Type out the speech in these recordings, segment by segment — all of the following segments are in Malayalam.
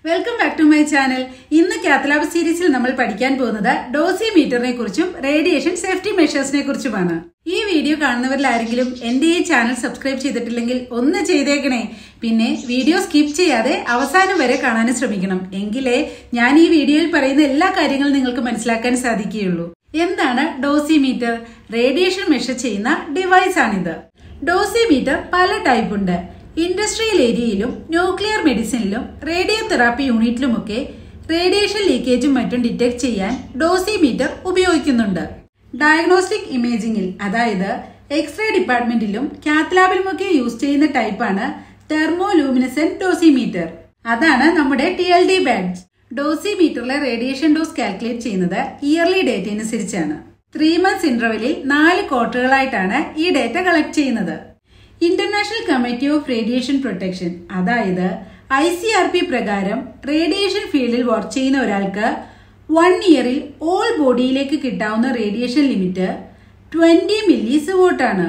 welcome back to my channel ഇന്ന് കാത്തലാബ് സീരീസിൽ നമ്മൾ പഠിക്കാൻ പോകുന്നത് ഡോസിമീറ്ററിനെ കുറിച്ചും റേഡിയേഷൻ സേഫ്റ്റി മെഷേഴ്സിനെ കുറിച്ചുമാണ് ഈ വീഡിയോ കാണുന്നവരിൽ ആരെങ്കിലും എന്റെ ഈ ചാനൽ സബ്സ്ക്രൈബ് ചെയ്തിട്ടില്ലെങ്കിൽ ഒന്ന് ചെയ്തേക്കണേ പിന്നെ വീഡിയോ സ്കിപ്പ് ചെയ്യാതെ അവസാനം വരെ കാണാനും ശ്രമിക്കണം എങ്കിലേ ഞാൻ ഈ വീഡിയോയിൽ പറയുന്ന എല്ലാ കാര്യങ്ങളും നിങ്ങൾക്ക് മനസ്സിലാക്കാൻ സാധിക്കുകയുള്ളൂ എന്താണ് ഡോസിമീറ്റർ റേഡിയേഷൻ മെഷർ ചെയ്യുന്ന ഡിവൈസ് ആണിത് ഡോസിമീറ്റർ പല ടൈപ്പ് ഉണ്ട് ഇൻഡസ്ട്രിയൽ ഏരിയയിലും ന്യൂക്ലിയർ മെഡിസിനിലും റേഡിയോ തെറാപ്പി യൂണിറ്റിലുമൊക്കെ റേഡിയേഷൻ ലീക്കേജും മറ്റും ഡിറ്റക്ട് ചെയ്യാൻ ഡോസിമീറ്റർ ഉപയോഗിക്കുന്നുണ്ട് ഡയഗ്നോസ്റ്റിക് ഇമേജിംഗിൽ അതായത് എക്സ്റേ ഡിപ്പാർട്ട്മെന്റിലും കാത്ലാബിലുമൊക്കെ യൂസ് ചെയ്യുന്ന ടൈപ്പാണ് തെർമോലൂമിനസെന്റ് ഡോസിമീറ്റർ അതാണ് നമ്മുടെ ടി എൽ ഡി ബാഡ്ജ് ഡോസിമീറ്ററിലെ റേഡിയേഷൻ ഡോസ് കാൽക്കുലേറ്റ് ചെയ്യുന്നത് ഇയർലി ഡേറ്റ അനുസരിച്ചാണ് ത്രീ മന്ത്സ് ഇന്റർവെലിൽ നാല് ക്വാർട്ടറുകളായിട്ടാണ് ഈ ഡേറ്റ കളക്ട് ചെയ്യുന്നത് international committee of radiation protection അതായത് ഐ സി ആർ പി പ്രകാരം റേഡിയേഷൻ ഫീൽഡിൽ വർക്ക് ചെയ്യുന്ന ഒരാൾക്ക് വൺ ഇയറിൽ ഓൾ ബോഡിയിലേക്ക് കിട്ടാവുന്ന റേഡിയേഷൻ ലിമിറ്റ് ട്വന്റി മില്ലി സിവോട്ടാണ്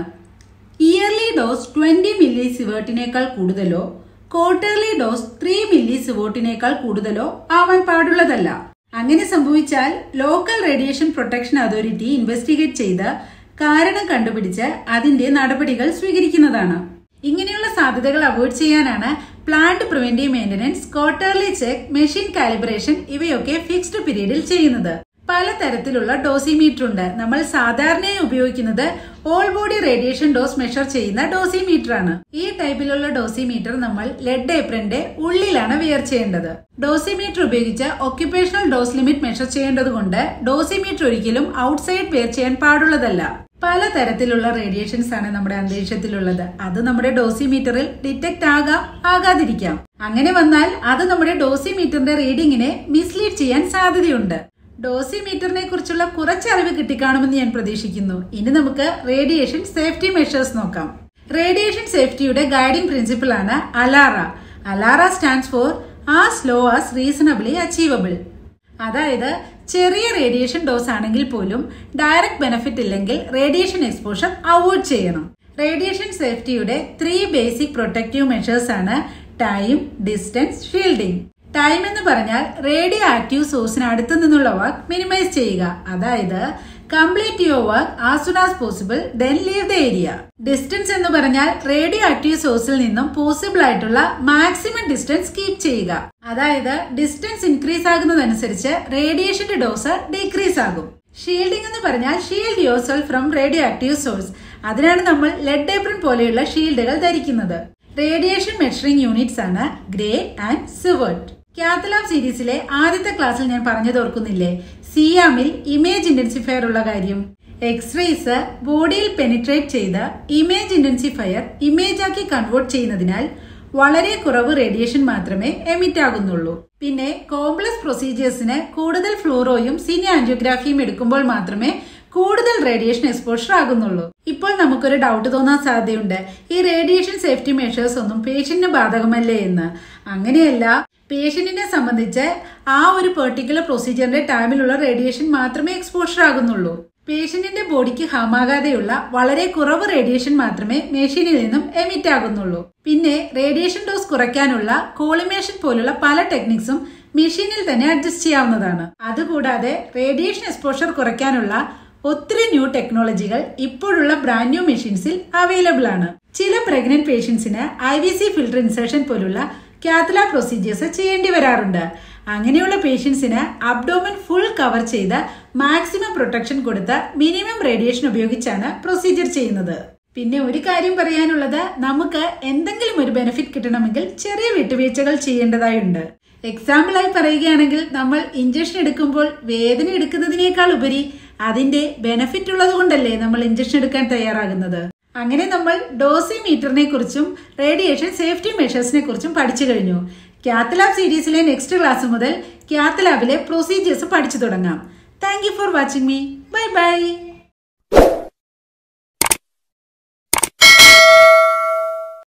ഇയർലി ഡോസ് ട്വന്റി മില്ലി സിവേർട്ടിനേക്കാൾ കൂടുതലോ ക്വാർട്ടർലി ഡോസ് ത്രീ മില്ലി സിവോട്ടിനേക്കാൾ കൂടുതലോ ആവാൻ പാടുള്ളതല്ല അങ്ങനെ സംഭവിച്ചാൽ local radiation protection authority investigate ചെയ്ത് കാരണം കണ്ടുപിടിച്ച് അതിന്റെ നടപടികൾ സ്വീകരിക്കുന്നതാണ് ഇങ്ങനെയുള്ള സാധ്യതകൾ അവോയ്ഡ് ചെയ്യാനാണ് plant preventive maintenance quarterly check machine calibration ഇവയൊക്കെ ഫിക്സ്ഡ് പീരീഡിൽ ചെയ്യുന്നത് പലതരത്തിലുള്ള ഡോസിമീറ്റർ ഉണ്ട് നമ്മൾ സാധാരണയായി ഉപയോഗിക്കുന്നത് all body radiation dose measure ചെയ്യുന്ന ഡോസിമീറ്റർ ആണ് ഈ ടൈപ്പിലുള്ള ഡോസിമീറ്റർ നമ്മൾ ലെഡ് ഏപ്രന്റെ ഉള്ളിലാണ് വെയർ ചെയ്യേണ്ടത് ഡോസിമീറ്റർ ഉപയോഗിച്ച് ഒക്യുപേഷണൽ ഡോസ് ലിമിറ്റ് മെഷർ ചെയ്യേണ്ടതുകൊണ്ട് ഡോസിമീറ്റർ ഒരിക്കലും ഔട്ട്സൈഡ് വെയർ ചെയ്യാൻ പാടുള്ളതല്ല പലതരത്തിലുള്ള റേഡിയേഷൻസ് ആണ് നമ്മുടെ അന്തരീക്ഷത്തിലുള്ളത് അത് നമ്മുടെ ഡോസിമീറ്ററിൽ ഡിറ്റക്ട് ആകാം ആകാതിരിക്കാം അങ്ങനെ വന്നാൽ അത് നമ്മുടെ ഡോസിമീറ്ററിന്റെ റീഡിങ്ങിനെ മിസ്ലീഡ് ചെയ്യാൻ സാധ്യതയുണ്ട് ഡോസിമീറ്ററിനെ കുറിച്ചുള്ള കുറച്ച് അറിവ് കിട്ടിക്കാണുമെന്ന് ഞാൻ പ്രതീക്ഷിക്കുന്നു ഇനി നമുക്ക് റേഡിയേഷൻ സേഫ്റ്റി മെഷേഴ്സ് നോക്കാം റേഡിയേഷൻ സേഫ്റ്റിയുടെ ഗൈഡിംഗ് പ്രിൻസിപ്പിൾ ആണ് ALARA ALARA stands for as low as reasonably achievable അതായത് ചെറിയ റേഡിയേഷൻ ഡോസ് ആണെങ്കിൽ പോലും ഡയറക്റ്റ് ബെനിഫിറ്റ് ഇല്ലെങ്കിൽ റേഡിയേഷൻ എക്സ്പോഷർ അവോയ്ഡ് ചെയ്യണം റേഡിയേഷൻ സേഫ്റ്റിയുടെ ത്രീ ബേസിക് പ്രൊട്ടക്റ്റീവ് മെഷേഴ്സ് ആണ് ടൈം ഡിസ്റ്റൻസ് ഷീൽഡിംഗ് ടൈം എന്ന് പറഞ്ഞാൽ റേഡിയോ ആക്റ്റീവ് സോഴ്സിന് അടുത്ത് നിന്നുള്ള വർക്ക് മിനിമൈസ് ചെയ്യുക അതായത് complete your work as soon as possible then leave the area distance എന്ന് പറഞ്ഞാൽ റേഡിയോ ആക്റ്റീവ് സോഴ്സിൽ നിന്നും പോസിബിൾ ആയിട്ടുള്ള മാക്സിമം ഡിസ്റ്റൻസ് കീപ് ചെയ്യുക അതായത് ഡിസ്റ്റൻസ് ഇൻക്രീസ് ആകുന്നതനുസരിച്ച് റേഡിയേഷന്റെ ഡോസ് ഡീക്രീസ് ആകും ഷീൽഡിംഗ് എന്ന് പറഞ്ഞാൽ shield yourself from radioactive source അതിനാണ് നമ്മൾ ലെഡ് ഏപ്രിൻ പോലെയുള്ള ഷീൽഡുകൾ ധരിക്കുന്നത് റേഡിയേഷൻ മെഷറിംഗ് യൂണിറ്റ്സ് ആണ് ഗ്രേ ആൻഡ് സിവേർട്ട് കാത്തലാബ് സീരീസിലെ ആദ്യത്തെ ക്ലാസ്സിൽ ഞാൻ പറഞ്ഞത് ഓർക്കുന്നില്ലേ സിയാമിൽ ഇമേജ് ഇന്റൻസിഫയർ ഉള്ള കാര്യം എക്സ്റേസ് ബോഡിയിൽ പെനിട്രേറ്റ് ചെയ്ത് ഇമേജ് ഇന്റൻസിഫയർ ഇമേജ് ആക്കി കൺവേർട്ട് ചെയ്യുന്നതിനാൽ വളരെ കുറവ് റേഡിയേഷൻ മാത്രമേ എമിറ്റ് ആകുന്നുള്ളൂ പിന്നെ കോംപ്ലക്സ് പ്രൊസീജിയേഴ്സിന് കൂടുതൽ ഫ്ലൂറോയും സിനി ആൻജിയോഗ്രാഫിയും എടുക്കുമ്പോൾ മാത്രമേ കൂടുതൽ റേഡിയേഷൻ എക്സ്പോഷർ ആകുന്നുള്ളൂ ഇപ്പോൾ നമുക്കൊരു ഡൗട്ട് തോന്നാൻ സാധ്യതയുണ്ട് ഈ റേഡിയേഷൻ സേഫ്റ്റി മെഷേഴ്സ് ഒന്നും പേഷ്യന്റിന് ബാധകമല്ലേ എന്ന് അങ്ങനെയല്ല പേഷ്യന്റിനെ സംബന്ധിച്ച് ആ ഒരു പെർട്ടിക്കുലർ പ്രൊസീജിയറിന്റെ ടൈമിലുള്ള റേഡിയേഷൻ മാത്രമേ എക്സ്പോഷർ ആകുന്നുള്ളൂ പേഷ്യന്റിന്റെ ബോഡിക്ക് ഹാമാകാതെയുള്ള വളരെ കുറവ് റേഡിയേഷൻ മാത്രമേ മെഷീനിൽ നിന്നും എമിറ്റ് ആകുന്നുള്ളൂ പിന്നെ റേഡിയേഷൻ ഡോസ് കുറയ്ക്കാനുള്ള കോളിമേഷൻ പോലുള്ള പല ടെക്നിക്സും മെഷീനിൽ തന്നെ അഡ്ജസ്റ്റ് ചെയ്യാവുന്നതാണ് അതുകൂടാതെ റേഡിയേഷൻ എക്സ്പോഷർ കുറയ്ക്കാനുള്ള ഒത്തിരി ന്യൂ ടെക്നോളജികൾ ഇപ്പോഴുള്ള ബ്രാൻഡ് ന്യൂ മെഷീൻസിൽ അവൈലബിൾ ആണ് ചില പ്രഗ്നന്റ് പേഷ്യൻസിന് I V C filter insertion പോലുള്ള കാത്തല പ്രൊസീജിയേഴ്സ് ചെയ്യേണ്ടി വരാറുണ്ട് അങ്ങനെയുള്ള പേഷ്യൻസിന് അബ്ഡോമൻ ഫുൾ കവർ ചെയ്ത് മാക്സിമം പ്രൊട്ടക്ഷൻ കൊടുത്ത് മിനിമം റേഡിയേഷൻ ഉപയോഗിച്ചാണ് പ്രൊസീജിയർ ചെയ്യുന്നത് പിന്നെ ഒരു കാര്യം പറയാനുള്ളത് നമുക്ക് എന്തെങ്കിലും ഒരു ബെനിഫിറ്റ് കിട്ടണമെങ്കിൽ ചെറിയ വിട്ടുവീഴ്ചകൾ ചെയ്യേണ്ടതായുണ്ട് എക്സാമ്പിളായി പറയുകയാണെങ്കിൽ നമ്മൾ ഇഞ്ചക്ഷൻ എടുക്കുമ്പോൾ വേദന എടുക്കുന്നതിനേക്കാൾ ഉപരി അതിന്റെ ബെനിഫിറ്റ് ഉള്ളത് കൊണ്ടല്ലേ നമ്മൾ ഇഞ്ചക്ഷൻ എടുക്കാൻ തയ്യാറാകുന്നത് അങ്ങനെ നമ്മൾ ഡോസിമീറ്ററിനെ കുറിച്ചും റേഡിയേഷൻ സേഫ്റ്റി മെഷേഴ്സിനെ കുറിച്ചും പഠിച്ചു കഴിഞ്ഞു കാത്തലാബ് സീരീസിലെ നെക്സ്റ്റ് ക്ലാസ് മുതൽ കാത്തലാബിലെ പ്രൊസീജിയേഴ്സ് പഠിച്ചു തുടങ്ങാം thank you for watching me bye by